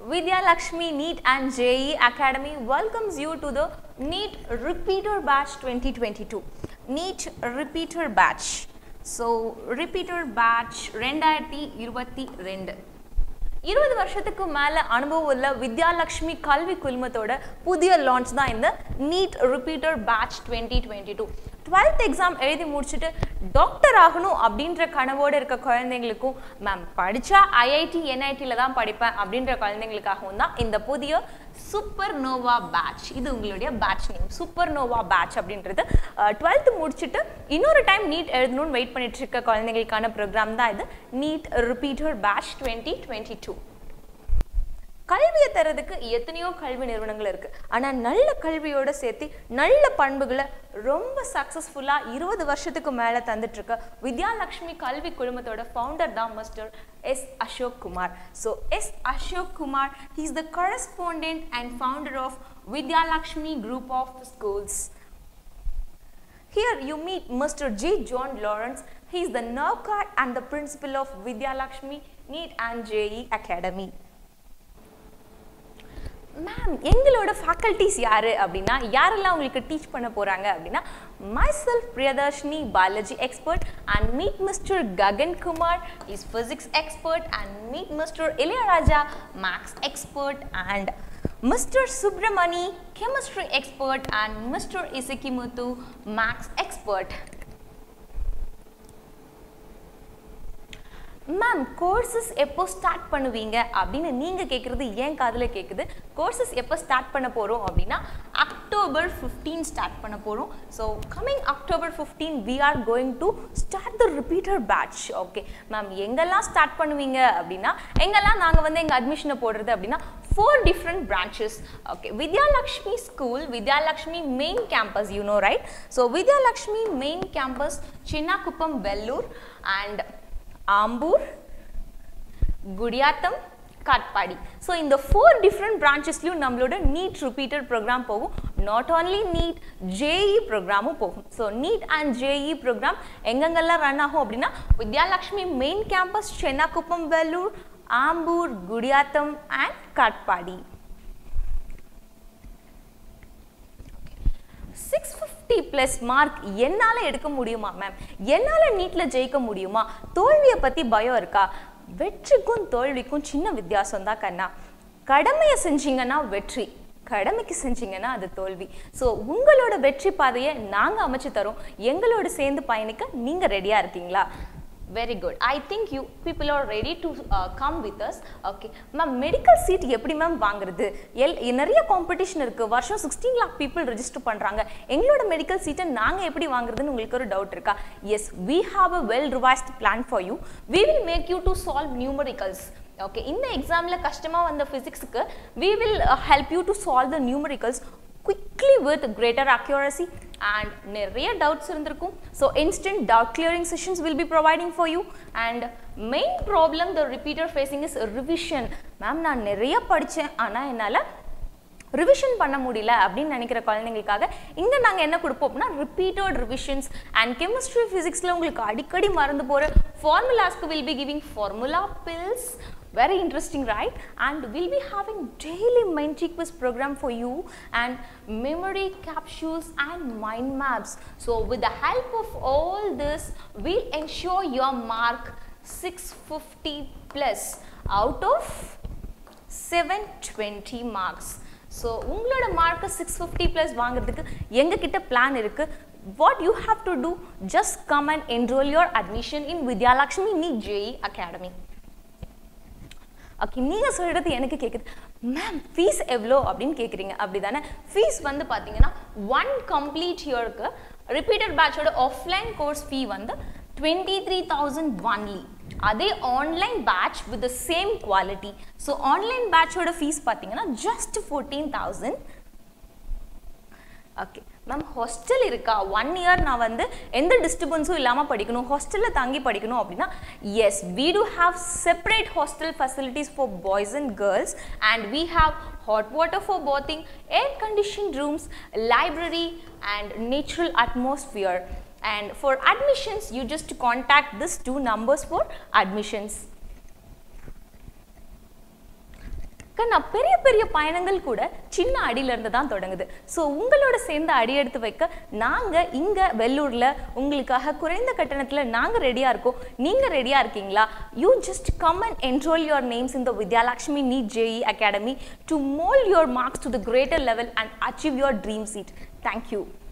Vidya Lakshmi NEET and JE Academy welcomes you to the NEET Repeater Batch 2022. NEET Repeater Batch. So, Repeater Batch ரெண்டாயிரத்தி இருபத்தி ரெண்டு இருபது வருஷத்துக்கு மேல அனுபவம் உள்ள வித்யாலட்சுமி கல்வி குழுமத்தோட புதிய லான்ச் தான் இந்த NEET repeater batch twenty twenty two twelfth exam எழுதி முடிச்சுட்டு டாக்டர் ஆகணும் அப்படின்ற கனவோடு இருக்க குழந்தைங்களுக்கும் மேம் படித்தா ஐஐடி என்ஐடியில் தான் படிப்பேன் அப்படின்ற குழந்தைங்களுக்காகவும் தான் இந்த புதிய சூப்பர் நோவா பேட்ச் இது உங்களுடைய batch name super Nova batch அப்படின்றது டுவெல்த்து முடிச்சுட்டு இன்னொரு டைம் நீட் எழுதணும்னு வெயிட் பண்ணிட்டு இருக்க குழந்தைங்களுக்கான ப்ரோக்ராம் தான் இது NEET repeater batch twenty twenty two கல்வியை தரதுக்கு எத்தனையோ கல்வி நிறுவனங்கள் இருக்கு ஆனா நல்ல கல்வியோட சேர்த்து நல்ல பண்புகளை ரொம்ப சக்சஸ்ஃபுல்லா இருபது வருஷத்துக்கு மேல தந்துட்டு இருக்க வித்யாலட்சுமி கல்வி குழுமத்தோட ஃபவுண்டர் தான் mister S Ashok Kumar so S Ashok Kumar he's the correspondent and founder of Vidyalakshmi group of schools Here you meet Mr. G. John Lawrence. He is the nerve guard and the principal of Vidyalakshmi NEET and JE Academy. Ma'am எங்களோட faculties யார் அப்படின்னா யாரெல்லாம் உங்களுக்கு teach பண்ண போகிறாங்க அப்படின்னா myself Priyadarshini Balaji expert and meet mister Gagan Kumar is physics expert and meet mister Ilayaraja maths expert and mister Subramani chemistry expert and mister Isakkimuthu maths expert ma'am courses எப்போ start பண்ணுவீங்க அப்படின்னு நீங்கள் கேட்குறது ஏன் காதில் கேட்குது கோர்சஸ் எப்போ ஸ்டார்ட் பண்ண போகிறோம் அப்படின்னா அக்டோபர் ஃபிஃப்டீன் ஸ்டார்ட் பண்ண போகிறோம் so coming October fifteen we are going to start the repeater batch okay ma'am எங்கெல்லாம் ஸ்டார்ட் பண்ணுவீங்க அப்படின்னா எங்கெல்லாம் நாங்கள் வந்து எங்கள் அட்மிஷனை போடுறது அப்படின்னா four different branches okay Vidyalakshmi school Vidyalakshmi main campus you know right so Vidyalakshmi main campus Chinnakuppam Vellore and Ambur Gudiyatham Katpadi so இந்த ஃபோர் டிஃப்ரெண்ட் பிரான்ச்சஸ்லையும் நம்மளோட நீட் ரிப்பீட்டட் ப்ரோக்ராம் போகும் நாட் ஓன்லி நீட் ஜேஇ ப்ரோக்ராமும் போகும் so NEET and JEE programme எங்கெங்கெல்லாம் ரன் ஆகும் அப்படின்னா Vidyalakshmi main campus Chennakuppam Vellore Ambur Gudiyatham and Katpadi six fifty plus mark என்னால் எடுக்க முடியுமா மேம் என்னால் நீட்டில் ஜெயிக்க முடியுமா தோல்வியை பற்றி பயம் இருக்கா வெற்றிக்கும் தோல்விக்கும் சின்ன வித்தியாசம் தான் கண்ணா கடமையை செஞ்சீங்கன்னா வெற்றி கடமைக்கு செஞ்சீங்கன்னா அது தோல்வி ஸோ உங்களோட வெற்றி பாதையை நாங்கள் அமைச்சு தரோம் எங்களோட சேர்ந்து பயணிக்க நீங்கள் ரெடியாக இருக்கீங்களா very good I think you people are ready to come with us okay ma'am medical seat எப்படி மேம் வாங்குறது எல் நிறைய காம்படிஷன் இருக்குது வருஷம் சிக்ஸ்டீன் லேக் பீப்புள் ரெஜிஸ்டர் பண்ணுறாங்க எங்களோட மெடிக்கல் சீட்டை நாங்கள் எப்படி வாங்குறதுன்னு உங்களுக்கு ஒரு டவுட் இருக்கா yes we have a well revised plan for you we will make you to solve numericals okay இந்த எக்ஸாமில் கஷ்டமாக வந்த ஃபிசிக்ஸுக்கு we will help you to solve the numericals quickly with greater accuracy and நிறைய doubts இருந்திருக்கும் so instant doubt clearing sessions will be providing for you and main problem the repeater facing is revision ma'am நான் நிறைய படித்தேன் ஆனால் என்னால் revision பண்ண முடியல அப்படின்னு நினைக்கிற குழந்தைங்களுக்காக இங்கே நாங்கள் என்ன கொடுப்போம் அப்படின்னா ரிப்பீட்டட் ரிவிஷன்ஸ் அண்ட் கெமிஸ்ட்ரி ஃபிசிக்ஸில் உங்களுக்கு அடிக்கடி மறந்து போகிற ஃபார்முலாஸ்க்கு will be giving formula pills very interesting right and we'll be having daily mind quiz program for you and memory capsules and mind maps so with the help of all this we'll ensure your mark 650 plus out of 720 marks so உங்களோட மார்க்கை six fifty plus வாங்குறதுக்கு எங்ககிட்ட plan இருக்குது what you have to do just come and enroll your admission in Vidyalakshmi NEET JE Academy okay நீங்கள் சொல்கிறது எனக்கு கேட்குது ma'am fees எவ்வளோ அப்படின்னு கேட்குறீங்க அப்படி தானே ஃபீஸ் வந்து பார்த்தீங்கன்னா ஒன் கம்ப்ளீட் இயருக்கு ரிப்பீட்டட் பேட்சோட ஆஃப்லைன் கோர்ஸ் ஃபீ வந்து டுவெண்ட்டி த்ரீ தௌசண்ட் ஒன்லி அதே online batch with the same quality so online பேட்சோட ஃபீஸ் பார்த்தீங்கன்னா just fourteen thousand okay ma'am hostel இருக்கா ஒன் இயர் நான் வந்து எந்த டிஸ்டர்பன்ஸும் இல்லாமல் படிக்கணும் ஹாஸ்டலில் தங்கி படிக்கணும் அப்படின்னா yes we do have separate hostel facilities for boys and girls and we have hot water for bathing air conditioned rooms library and natural atmosphere and for admissions you just contact these two numbers for admissions கண்ணா பெரிய பெரிய பயணங்கள் கூட சின்ன அடியில இருந்து தான் தொடங்குது ஸோ உங்களோட சேர்ந்து அடி எடுத்து வைக்க நாங்க இங்க வெள்ளூர்ல உங்களுக்காக குறைந்த கட்டணத்துல நாங்க ரெடியா இருக்கோம் நீங்க ரெடியா இருக்கீங்களா you just come and enrol your names in the Vidyalakshmi NEET JEE academy to mould your marks to the greater level and achieve your dream seat thank you